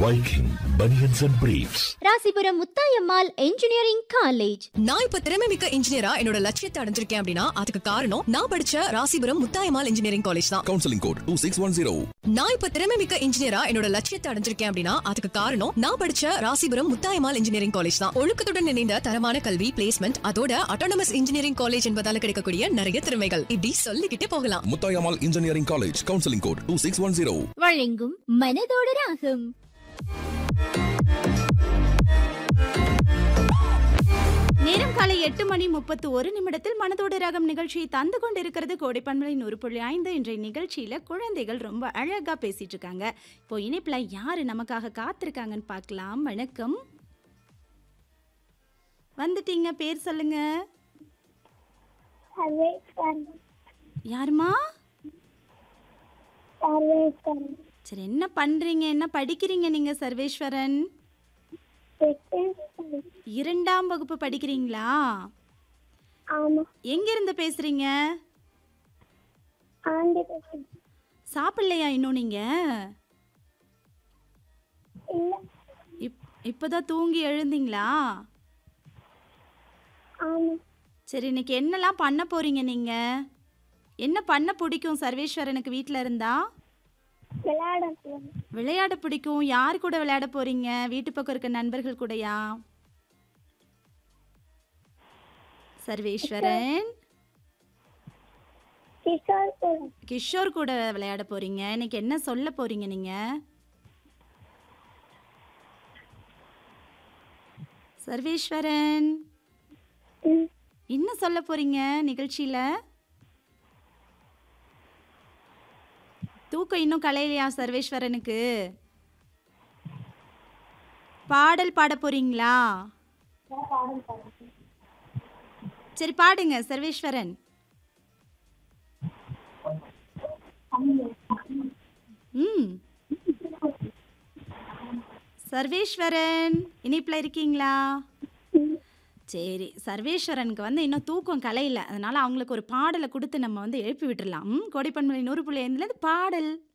Viking Bunions and Briefs. Rasipuram Muthayammal engineering college நான் இப்ப திறமை மிக்க இன்ஜினியரா என்னோட லட்சியத்தை அடைஞ்சிருக்கேன் அப்படின்னா அதுக்கு காரணம் நான் படிச்ச ராசிபுரம் முத்தாயம்மாள் இன்ஜினியரிங் காலேஜ் தான் counseling code 2610. நான் இப்ப திறமை மிக்க இன்ஜினியரா என்னோட லட்சியத்தை அடைஞ்சிருக்கேன் அப்படின்னா அதுக்கு காரணம் நான் படிச்ச ராசிபுரம் முத்தாயம்மாள் இன்ஜினியரிங் காலேஜ் தான் ஒழுக்கத்துடன் இணைந்த தரமான கல்வி பிளேஸ்மெண்ட் அதோட அட்டானமஸ் இன்ஜினியரிங் காலேஜ் என்பதால கிடைக்கக்கூடிய நிறைய திறமைகள் இப்படி சொல்லிக்கிட்டே போகலாம் Muthayammal engineering college counselling code two six one zero வழங்கும் மனதோடு ராகம் நேரம் காலை எட்டு மணி முப்பத்து ஒரு நிமிடத்தில் மனதோடு ரகம் நிகழ்ச்சியை தந்து கொண்டிருக்கிறது கோடைப்பண்பலை நூறு புள்ளி ஐந்து இன்றைய நிகழ்ச்சியில குழந்தைகள் ரொம்ப அழகா பேசிட்டு இருக்காங்க இப்போ இணைப்புல யாரு நமக்காக காத்திருக்காங்கன்னு பார்க்கலாம் வணக்கம் வந்துட்டீங்க பேர் சொல்லுங்க யாருமா சரி என்ன பண்றீங்க என்ன படிக்கிறீங்க நீங்க சர்வேஸ்வரன் இரண்டாம் வகுப்பு படிக்கிறீங்களா ஆமா எங்க இருந்து பேசுறீங்க ஆண்டி பேசுறேன் சாப்பிடலையா இன்னும் நீங்க இல்ல இப் இப்போதான் தூங்கி எழுந்தீங்களா ஆமா சரி இன்னைக்கு என்னெல்லாம் பண்ண போறீங்க நீங்க என்ன பண்ண பிடிக்கும் சர்வேஸ்வரனுக்கு வீட்டில் இருந்தா விளையாட போறேன் விளையாட பிடிக்கும் யார் கூட விளையாட போறீங்க வீட்டு பக்கம் இருக்க நண்பர்கள் கூடயா சர்வேஸ்வரன் கிஷோர் கூட கிஷோர் கூட விளையாட போறீங்க இன்னைக்கு என்ன சொல்ல போறீங்க நீங்க சர்வேஸ்வரன் ம். என்ன சொல்ல போறீங்க நிகழ்ச்சியில தூக்கம் இன்னும் கலையிலையா சர்வேஸ்வரனுக்கு பாடல் பாட போறீங்களா சரி பாடுங்க சர்வேஸ்வரன் ம் சர்வேஸ்வரன் இணைப்பில் இருக்கீங்களா சரி சர்வேஸ்வரனுக்கு வந்து இன்னும் தூக்கம் கலையில அதனால அவங்களுக்கு ஒரு பாடலை கொடுத்து நம்ம வந்து எழுப்பி விட்டுறலாம் ம் கோடைப்பண்பலை நூறு புள்ளி ஐந்துலேருந்து பாடல்